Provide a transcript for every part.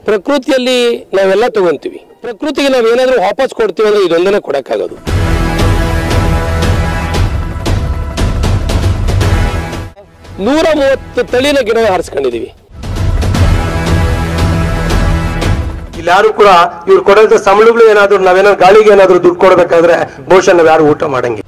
ಪ್ರಕೃತಿಯಲ್ಲಿ ನಾವೆಲ್ಲ ತಗೊಂತೀವಿ ಪ್ರಕೃತಿಗೆ ನಾವು ಏನಾದರೂ ವಾಪಸ್ ಕೊಡ್ತೀವಿ ಅಂದ್ರೆ ಇದೊಂದನ್ನೇ ಕೊಡಕ್ಕಾಗೋದು ನೂರ ಮೂವತ್ತು ತಳಿನ ಗಿಡ ಹಾರಿಸ್ಕೊಂಡಿದೀವಿ ಇಲ್ಲಿ ಯಾರು ಕೂಡ ಇವ್ರು ಕೊಡೋದ ಸಂಬಳಗಳು ಏನಾದ್ರು ನಾವೇನಾದ್ರು ಗಾಳಿಗೆ ಏನಾದ್ರು ದುಡ್ಡು ಕೊಡಬೇಕಾದ್ರೆ ಬಹುಶಃ ನಾವ್ ಯಾರು ಊಟ ಮಾಡಂಗಿಲ್ಲ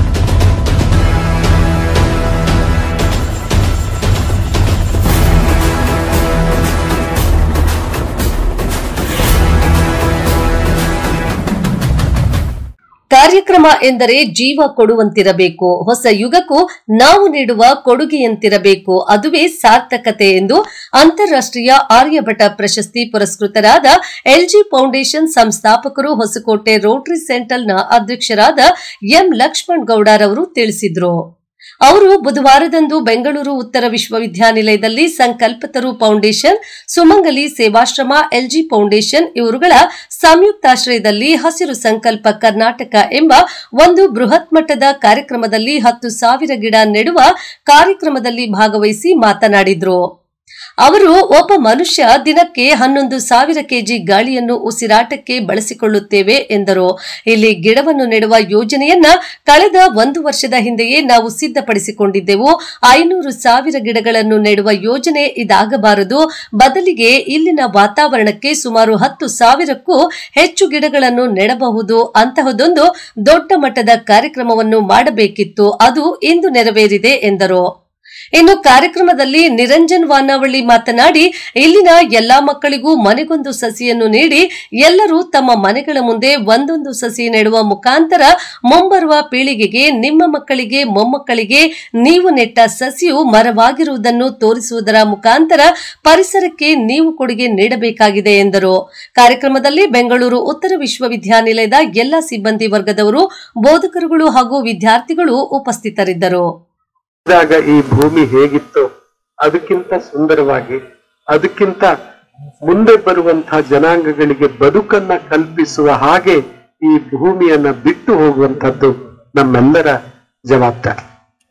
ಕಾರ್ಯಕ್ರಮ ಎಂದರೆ ಜೀವ ಕೊಡುವಂತಿರಬೇಕು ಹೊಸ ಯುಗಕ್ಕೂ ನಾವು ನೀಡುವ ಕೊಡುಗೆಯಂತಿರಬೇಕು ಅದುವೇ ಸಾರ್ಥಕತೆ ಎಂದು ಅಂತಾರಾಷ್ಟ್ರೀಯ ಆರ್ಯಭಟ ಪ್ರಶಸ್ತಿ ಪುರಸ್ಕೃತರಾದ ಎಲ್ಜಿ ಫೌಂಡೇಶನ್ ಸಂಸ್ಥಾಪಕರು ಹೊಸಕೋಟೆ ರೋಟರಿ ಸೆಂಟರ್ನ ಅಧ್ಯಕ್ಷರಾದ ಎಂ ಲಕ್ಷ್ಮಣ್ ಗೌಡರವರು ತಿಳಿಸಿದರು ಅವರು ಬುಧವಾರದಂದು ಬೆಂಗಳೂರು ಉತ್ತರ ವಿಶ್ವವಿದ್ಯಾನಿಲಯದಲ್ಲಿ Sankalpataru foundation Sumangali Sevashrama LG foundation ಇವರುಗಳ ಸಂಯುಕ್ತಾಶ್ರಯದಲ್ಲಿ ಹಸಿರು ಸಂಕಲ್ಪ ಕರ್ನಾಟಕ ಎಂಬ ಒಂದು ಬೃಹತ್ ಮಟ್ಟದ ಕಾರ್ಯಕ್ರಮದಲ್ಲಿ ಹತ್ತು ಸಾವಿರ ಗಿಡ ನೆಡುವ ಕಾರ್ಯಕ್ರಮದಲ್ಲಿ ಭಾಗವಹಿಸಿ ಮಾತನಾಡಿದ್ರು ಅವರು ಒಬ್ಬ ಮನುಷ್ಯ ದಿನಕ್ಕೆ ಹನ್ನೊಂದು ಸಾವಿರ ಕೆಜಿ ಗಾಳಿಯನ್ನು ಉಸಿರಾಟಕ್ಕೆ ಬಳಸಿಕೊಳ್ಳುತ್ತೇವೆ ಎಂದರು ಇಲ್ಲಿ ಗಿಡವನ್ನು ನೆಡುವ ಯೋಜನೆಯನ್ನ ಕಳೆದ ಒಂದು ವರ್ಷದ ಹಿಂದೆಯೇ ನಾವು ಸಿದ್ಧಪಡಿಸಿಕೊಂಡಿದ್ದೆವು ಐನೂರು ಸಾವಿರ ಗಿಡಗಳನ್ನು ನೆಡುವ ಯೋಜನೆ ಇದಾಗಬಾರದು ಬದಲಿಗೆ ಇಲ್ಲಿನ ವಾತಾವರಣಕ್ಕೆ ಸುಮಾರು ಹತ್ತು ಸಾವಿರಕ್ಕೂ ಹೆಚ್ಚು ಗಿಡಗಳನ್ನು ನೆಡಬಹುದು ಅಂತಹದೊಂದು ದೊಡ್ಡ ಮಟ್ಟದ ಕಾರ್ಯಕ್ರಮವನ್ನು ಮಾಡಬೇಕಿತ್ತು ಅದು ಇಂದು ನೆರವೇರಿದೆ ಎಂದರು ಇನ್ನು ಕಾರ್ಯಕ್ರಮದಲ್ಲಿ ನಿರಂಜನ್ ವಾನಾವಳ್ಳಿ ಮಾತನಾಡಿ ಇಲ್ಲಿನ ಎಲ್ಲಾ ಮಕ್ಕಳಿಗೂ ಮನೆಗೊಂದು ಸಸಿಯನ್ನು ನೀಡಿ ಎಲ್ಲರೂ ತಮ್ಮ ಮನೆಗಳ ಮುಂದೆ ಒಂದೊಂದು ಸಸಿ ನೆಡುವ ಮುಖಾಂತರ ಮುಂಬರುವ ಪೀಳಿಗೆಗೆ ನಿಮ್ಮ ಮಕ್ಕಳಿಗೆ ಮೊಮ್ಮಕ್ಕಳಿಗೆ ನೀವು ನೆಟ್ಟ ಸಸಿಯು ಮರವಾಗಿರುವುದನ್ನು ತೋರಿಸುವುದರ ಮುಖಾಂತರ ಪರಿಸರಕ್ಕೆ ನೀವು ಕೊಡುಗೆ ನೀಡಬೇಕಾಗಿದೆ ಎಂದರು ಕಾರ್ಯಕ್ರಮದಲ್ಲಿ ಬೆಂಗಳೂರು ಉತ್ತರ ವಿಶ್ವವಿದ್ಯಾನಿಲಯದ ಎಲ್ಲ ಸಿಬ್ಬಂದಿ ವರ್ಗದವರು ಬೋಧಕರುಗಳು ಹಾಗೂ ವಿದ್ಯಾರ್ಥಿಗಳು ಉಪಸ್ಥಿತರಿದ್ದರು ಇದ್ದಾಗ ಈ ಭೂಮಿ ಹೇಗಿತ್ತು ಅದಕ್ಕಿಂತ ಸುಂದರವಾಗಿ ಅದಕ್ಕಿಂತ ಮುಂದೆ ಬರುವಂತಹ ಜನಾಂಗಗಳಿಗೆ ಬದುಕನ್ನ ಕಲ್ಪಿಸುವ ಹಾಗೆ ಈ ಭೂಮಿಯನ್ನ ಬಿಟ್ಟು ಹೋಗುವಂತದ್ದು ನಮ್ಮೆಲ್ಲರ ಜವಾಬ್ದಾರಿ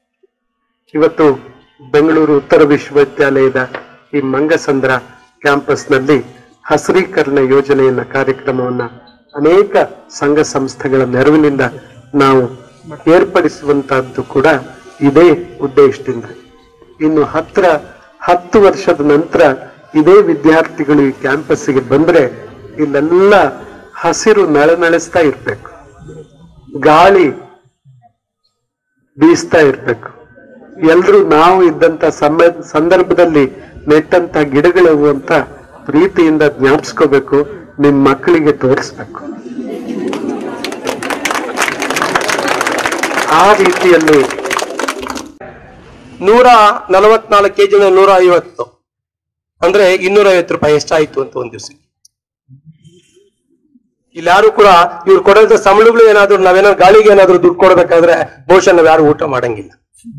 ಇವತ್ತು ಬೆಂಗಳೂರು ಉತ್ತರ ವಿಶ್ವವಿದ್ಯಾಲಯದ ಈ ಮಂಗಸಂದ್ರ ಕ್ಯಾಂಪಸ್ನಲ್ಲಿ ಹಸಿರೀಕರಣ ಯೋಜನೆಯನ್ನ ಕಾರ್ಯಕ್ರಮವನ್ನ ಅನೇಕ ಸಂಘ ಸಂಸ್ಥೆಗಳ ನೆರವಿನಿಂದ ನಾವು ಏರ್ಪಡಿಸುವಂತಹದ್ದು ಕೂಡ ಇದೇ ಉದ್ದೇಶದಿಂದ ಇನ್ನು ಹತ್ರ ಹತ್ತು ವರ್ಷದ ನಂತರ ಇದೇ ವಿದ್ಯಾರ್ಥಿಗಳು ಈ ಕ್ಯಾಂಪಸ್ಸಿಗೆ ಬಂದ್ರೆ ಇಲ್ಲೆಲ್ಲ ಹಸಿರು ನಳನಳಿಸ್ತಾ ಇರ್ಬೇಕು ಗಾಳಿ ಬೀಸ್ತಾ ಇರ್ಬೇಕು ಎಲ್ರೂ ನಾವು ಇದ್ದಂತ ಸಮ ಸಂದರ್ಭದಲ್ಲಿ ನೆಟ್ಟಂತ ಗಿಡಗಳು ಅಂತ ಪ್ರೀತಿಯಿಂದ ಜ್ಞಾಪಿಸ್ಕೋಬೇಕು ನಿಮ್ ಮಕ್ಕಳಿಗೆ ತೋರಿಸ್ಬೇಕು ಆ ರೀತಿಯಲ್ಲಿ ನೂರ ನಲವತ್ನಾಲ್ಕು ಕೆಜಿ ನೂರ ಐವತ್ತು ಅಂದ್ರೆ ಇನ್ನೂರ ಐವತ್ತು ರೂಪಾಯಿ ಎಷ್ಟಾಯ್ತು ಅಂತ ಒಂದ್ ದಿವಸ ಇಲ್ಲಿ ಯಾರು ಕೂಡ ಇವ್ರು ಕೊಡೋದ ಸಂಬಳಗಳು ಏನಾದ್ರು ನಾವೇನಾದ್ರು ಗಾಳಿಗೆ ಏನಾದ್ರು ದುಡ್ಡು ಕೊಡಬೇಕಾದ್ರೆ ಬಹುಶಃ ನಾವ್ ಯಾರು ಊಟ ಮಾಡಂಗಿಲ್ಲ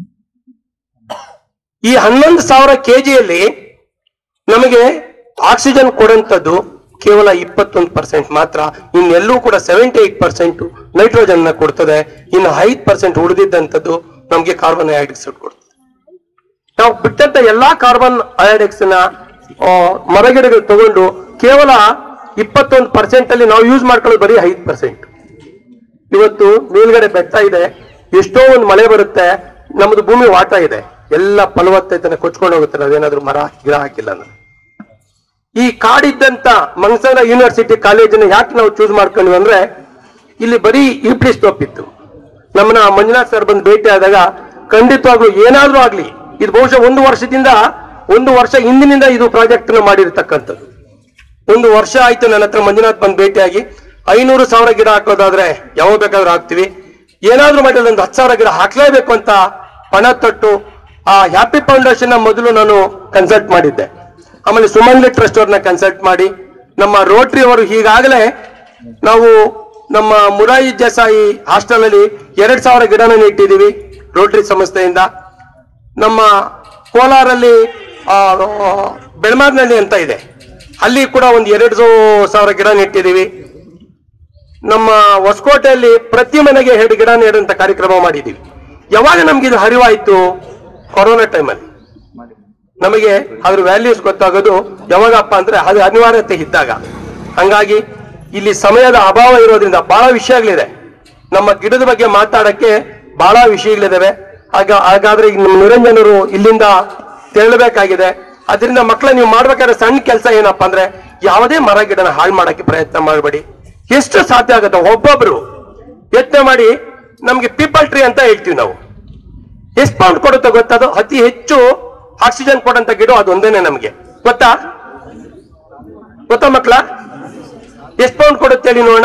ಈ ಹನ್ನೊಂದು ಸಾವಿರ ಕೆಜಿಯಲ್ಲಿ ನಮಗೆ ಆಕ್ಸಿಜನ್ ಕೊಡುವಂಥದ್ದು ಕೇವಲ ಇಪ್ಪತ್ತೊಂದು ಪರ್ಸೆಂಟ್ ಮಾತ್ರ ಇನ್ನೆಲ್ಲೂ ಕೂಡ ಸೆವೆಂಟಿ ಏಟ್ ಪರ್ಸೆಂಟ್ ನೈಟ್ರೋಜನ್ ಕೊಡ್ತದೆ ಇನ್ನು ಐದು ಪರ್ಸೆಂಟ್ ಉಳಿದಿದ್ದಂಥದ್ದು ನಮಗೆ ಕಾರ್ಬನ್ ಡೈಆಕ್ಸೈಡ್ ಕೊಡ್ತದೆ ನಾವು ಬಿಟ್ಟಂತ ಎಲ್ಲಾ ಕಾರ್ಬನ್ ಡೈಆಕ್ಸೈಡ್ ನ ಆ, ಮರಗಿಡಗಳು ತಗೊಂಡು ಕೇವಲ ಇಪ್ಪತ್ತೊಂದು ಪರ್ಸೆಂಟ್ ಅಲ್ಲಿ ನಾವು ಯೂಸ್ ಮಾಡ್ಕೊಳ್ಳೋದು ಬರೀ ಐದು ಪರ್ಸೆಂಟ್ ಇವತ್ತು ಮೇಲ್ಗಡೆ ಬೆಟ್ಟ ಇದೆ ಎಷ್ಟೋ ಒಂದು ಮಳೆ ಬರುತ್ತೆ ನಮ್ದು ಭೂಮಿ ವಾಟ ಇದೆ ಎಲ್ಲ ಫಲವತ್ತತೆನ ಕೊಚ್ಕೊಂಡು ಹೋಗುತ್ತೆ ನಾವೇನಾದ್ರೂ ಮರ ಗಿಡ ಹಾಕಿಲ್ಲ ಅಂದ್ರೆ ಈ ಕಾಡಿದ್ದಂತ ಮಂಗಸಂದ್ರ ಯೂನಿವರ್ಸಿಟಿ ಕಾಲೇಜನ್ನ ಯಾಕೆ ನಾವು ಚೂಸ್ ಮಾಡ್ಕೊಂಡ್ವಿ ಅಂದ್ರೆ ಇಲ್ಲಿ ಬರೀ ಯುಪಿ ಸ್ಟೋಪ್ ಇತ್ತು ನಮ್ಮನ್ನ ಮಂಜುನಾಥ್ ಸರ್ ಬಂದು ಭೇಟಿ ಆದಾಗ ಖಂಡಿತವಾಗ್ಲೂ ಏನಾದ್ರೂ ಆಗ್ಲಿ ಇದು ಬಹುಶಃ ಒಂದು ವರ್ಷದಿಂದ ಒಂದು ವರ್ಷ ಹಿಂದಿನಿಂದ ಇದು ಪ್ರಾಜೆಕ್ಟ್ ಮಾಡಿರ್ತಕ್ಕಂಥದ್ದು ಒಂದು ವರ್ಷ ಆಯ್ತು ನನ್ನ ಹತ್ರ ಮಂಜುನಾಥ್ ಬಂದು ಭೇಟಿಯಾಗಿ ಐನೂರು ಸಾವಿರ ಗಿಡ ಹಾಕೋದಾದ್ರೆ ಯಾವಾಗ ಬೇಕಾದ್ರೂ ಹಾಕ್ತಿವಿ ಏನಾದ್ರೂ ಮಾಡಿದ್ರೆ ಒಂದು ಹತ್ತು ಸಾವಿರ ಗಿಡ ಹಾಕ್ಲೇಬೇಕು ಅಂತ ಪಣ ತೊಟ್ಟು ಆ ಹ್ಯಾಪಿ ಫೌಂಡೇಶನ್ ಮೊದಲು ನಾನು ಕನ್ಸಲ್ಟ್ ಮಾಡಿದ್ದೆ ಆಮೇಲೆ ಸುಮಂಗ್ಲಿ ಟ್ರಸ್ಟ್ ಅವ್ರನ್ನ ಕನ್ಸಲ್ಟ್ ಮಾಡಿ ನಮ್ಮ ರೋಟ್ರಿ ಅವರು ಈಗಾಗಲೇ ನಾವು ನಮ್ಮ ಮುರಾಯಿ ದೇಸಾಯಿ ಹಾಸ್ಟೆಲ್ ಅಲ್ಲಿ ಎರಡ್ ಸಾವಿರ ಗಿಡನ ಇಟ್ಟಿದ್ದೀವಿ ರೋಟ್ರಿ ಸಂಸ್ಥೆಯಿಂದ ನಮ್ಮ ಕೋಲಾರಲ್ಲಿ ಆ, ಬೆಳಮಾರ್ನಹಳ್ಳಿ ಅಂತ ಇದೆ ಅಲ್ಲಿ ಕೂಡ ಒಂದು ಎರಡು ಸಾವಿರ ಗಿಡ ನೆಟ್ಟಿದ್ದೀವಿ ನಮ್ಮ ಹೊಸಕೋಟೆಯಲ್ಲಿ ಪ್ರತಿ ಮನೆಗೆ ಎರಡು ಗಿಡ ನೆಡುವಂತ ಕಾರ್ಯಕ್ರಮ ಮಾಡಿದ್ದೀವಿ ಯಾವಾಗ ನಮ್ಗೆ ಇದು ಅರಿವಾಯ್ತು ಕೊರೋನಾ ಟೈಮಲ್ಲಿ ನಮಗೆ ಅದ್ರ ವ್ಯಾಲ್ಯೂಸ್ ಗೊತ್ತಾಗೋದು ಯಾವಾಗಪ್ಪ ಅಂದ್ರೆ ಅದು ಅನಿವಾರ್ಯತೆ ಇದ್ದಾಗ ಹಂಗಾಗಿ ಇಲ್ಲಿ ಸಮಯದ ಅಭಾವ ಇರೋದ್ರಿಂದ ಬಹಳ ವಿಷಯಗಳಿದೆ ನಮ್ಮ ಗಿಡದ ಬಗ್ಗೆ ಮಾತಾಡಕ್ಕೆ ಬಹಳ ವಿಷಯಗಳಿದಾವೆ ಆಗ ಹಾಗಾದ್ರೆ ಈಗ ನಮ್ಮ ನಿರಂಜನರು ಇಲ್ಲಿಂದ ತೆರಳಬೇಕಾಗಿದೆ ಅದರಿಂದ ಮಕ್ಕಳ ನೀವು ಮಾಡ್ಬೇಕಾದ್ರೆ ಸಣ್ಣ ಕೆಲಸ ಏನಪ್ಪಾ ಅಂದ್ರೆ ಯಾವುದೇ ಮರ ಗಿಡನ ಹಾಳು ಮಾಡಕ್ಕೆ ಪ್ರಯತ್ನ ಮಾಡಬೇಡಿ ಎಷ್ಟು ಸಾಧ್ಯ ಆಗುತ್ತೆ ಒಬ್ಬೊಬ್ರು ಯತ್ನ ಮಾಡಿ ನಮ್ಗೆ ಪೀಪಲ್ ಟ್ರೀ ಅಂತ ಹೇಳ್ತೀವಿ ನಾವು ಎಷ್ಟು ಪೌಂಡ್ ಕೊಡುತ್ತೆ ಗೊತ್ತದು ಅತಿ ಹೆಚ್ಚು ಆಕ್ಸಿಜನ್ ಕೊಡಂತ ಗಿಡ ಅದೊಂದೇನೆ ನಮಗೆ ಗೊತ್ತಾ ಗೊತ್ತಾ ಮಕ್ಕಳ ಎಷ್ಟು ಪೌಂಡ್ ಕೊಡುತ್ತೆ ಹೇಳಿ ನೋಡೋಣ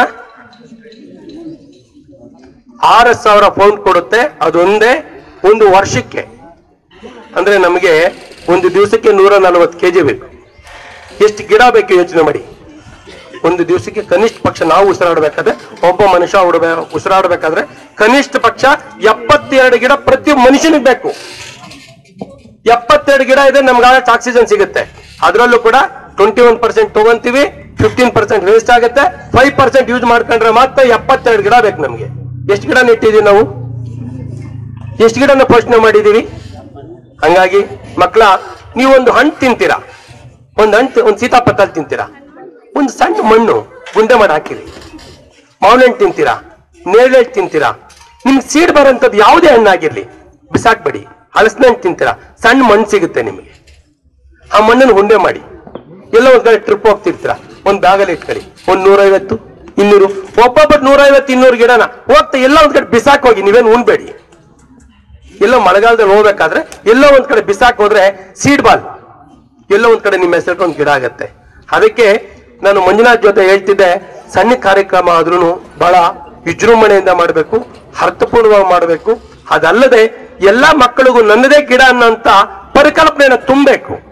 ಆರು ಸಾವಿರ ಪೌಂಡ್ ಕೊಡುತ್ತೆ ಅದೊಂದೇ ಒಂದು ವರ್ಷಕ್ಕೆ ಅಂದ್ರೆ ನಮಗೆ ಒಂದು ದಿವಸಕ್ಕೆ ನೂರ ನಲವತ್ತು ಕೆಜಿ ಬೇಕು ಎಷ್ಟು ಗಿಡ ಬೇಕು ಯೋಚನೆ ಮಾಡಿ ಒಂದು ದಿವಸಕ್ಕೆ ಕನಿಷ್ಠ ಪಕ್ಷ ನಾವು ಉಸಿರಾಡಬೇಕಾದ್ರೆ ಒಬ್ಬ ಮನುಷ್ಯ ಉಡಬೇ ಉಸಿರಾಡಬೇಕಾದ್ರೆ ಕನಿಷ್ಠ ಪಕ್ಷ ಎಪ್ಪತ್ತೆರಡು ಗಿಡ ಪ್ರತಿ ಮನುಷ್ಯನಿಗೆ ಬೇಕು ಎಪ್ಪತ್ತೆರಡು ಗಿಡ ಇದೆ ನಮ್ಗೆ ಆಗಷ್ಟು ಆಕ್ಸಿಜನ್ ಸಿಗುತ್ತೆ ಅದರಲ್ಲೂ ಕೂಡ ಟ್ವೆಂಟಿ ಒನ್ ಪರ್ಸೆಂಟ್ ತಗೊಂತೀವಿ ಫಿಫ್ಟೀನ್ ಪರ್ಸೆಂಟ್ ವೇಸ್ಟ್ ಆಗುತ್ತೆ ಫೈವ್ ಪರ್ಸೆಂಟ್ ಯೂಸ್ ಮಾಡ್ಕೊಂಡ್ರೆ ಮಾತ್ರ ಎಪ್ಪತ್ತೆರಡು ಗಿಡ ಬೇಕು ನಮ್ಗೆ ಎಷ್ಟು ಗಿಡ ನೆಟ್ಟಿದೀವಿ ನಾವು ಎಷ್ಟು ಗಿಡನ ಪೋಷಣೆ ಮಾಡಿದೀವಿ ಹಂಗಾಗಿ ಮಕ್ಕಳ ನೀವೊಂದು ಹಣ್ಣು ತಿಂತೀರಾ ಒಂದು ಹಣ್ಣು ಒಂದು ಸೀತಾಫಲ ತಿಂತೀರಾ ಒಂದು ಸಣ್ಣ ಮಣ್ಣು ಗುಂಡೆ ಮಾಡಿ ಹಾಕಿರಿ ಮಾವಿನ ಹಣ್ಣು ತಿಂತೀರಾ ನೇರಳೆ ಹಣ್ಣು ತಿಂತೀರಾ ನಿಮ್ಗೆ ಸೀಡ್ ಬರೋಂಥದ್ದು ಯಾವುದೇ ಹಣ್ಣಾಗಿರ್ಲಿ ಬಿಸಾಕ್ಬೇಡಿ ಹಲಸಿನ ಹಣ್ಣು ತಿಂತೀರಾ ಸಣ್ಣ ಮಣ್ಣು ಸಿಗುತ್ತೆ ನಿಮಗೆ ಆ ಮಣ್ಣನ್ನು ಹುಂಡೆ ಮಾಡಿ ಎಲ್ಲ ಒಂದ್ ಕಡೆ ಟ್ರಿಪ್ ಹೋಗ್ತಿರ್ತೀರಾ ಒಂದ್ ಬ್ಯಾಗಲ್ಲಿ ಇಟ್ಕೊಳ್ಳಿ ಒಂದ್ ನೂರೈವತ್ತು ಇನ್ನೂರು ಒಬ್ಬೊಬ್ಬರು ನೂರೈವತ್ತು ಇನ್ನೂರು ಗಿಡನ ಹೋಗ್ತಾ ಎಲ್ಲ ಒಂದ್ ಕಡೆ ಬಿಸಾಕ್ ಹೋಗಿ ನೀವೇನು ಉಣ್ಬೇಡಿ ಎಲ್ಲೋ ಮಳೆಗಾಲದಲ್ಲಿ ಹೋಗ್ಬೇಕಾದ್ರೆ ಎಲ್ಲೋ ಒಂದ್ ಕಡೆ ಬಿಸಾಕ್ ಹೋದ್ರೆ ಸೀಡ್ ಬಾಲ್ ಎಲ್ಲೋ ಒಂದ್ ಕಡೆ ನಿಮ್ಮ ಹೆಸರು ಒಂದು ಗಿಡ ಆಗತ್ತೆ ಅದಕ್ಕೆ ನಾನು ಮಂಜುನಾಥ್ ಜೊತೆ ಹೇಳ್ತಿದ್ದೆ ಸಣ್ಣ ಕಾರ್ಯಕ್ರಮ ಆದ್ರೂ ಬಹಳ ವಿಜೃಂಭಣೆಯಿಂದ ಮಾಡಬೇಕು ಅರ್ಥಪೂರ್ಣವಾಗಿ ಮಾಡಬೇಕು ಅದಲ್ಲದೆ ಎಲ್ಲಾ ಮಕ್ಕಳಿಗೂ ನನ್ನದೇ ಗಿಡ ಅನ್ನೋಂತ ಪರಿಕಲ್ಪನೆಯನ್ನು ತುಂಬಬೇಕು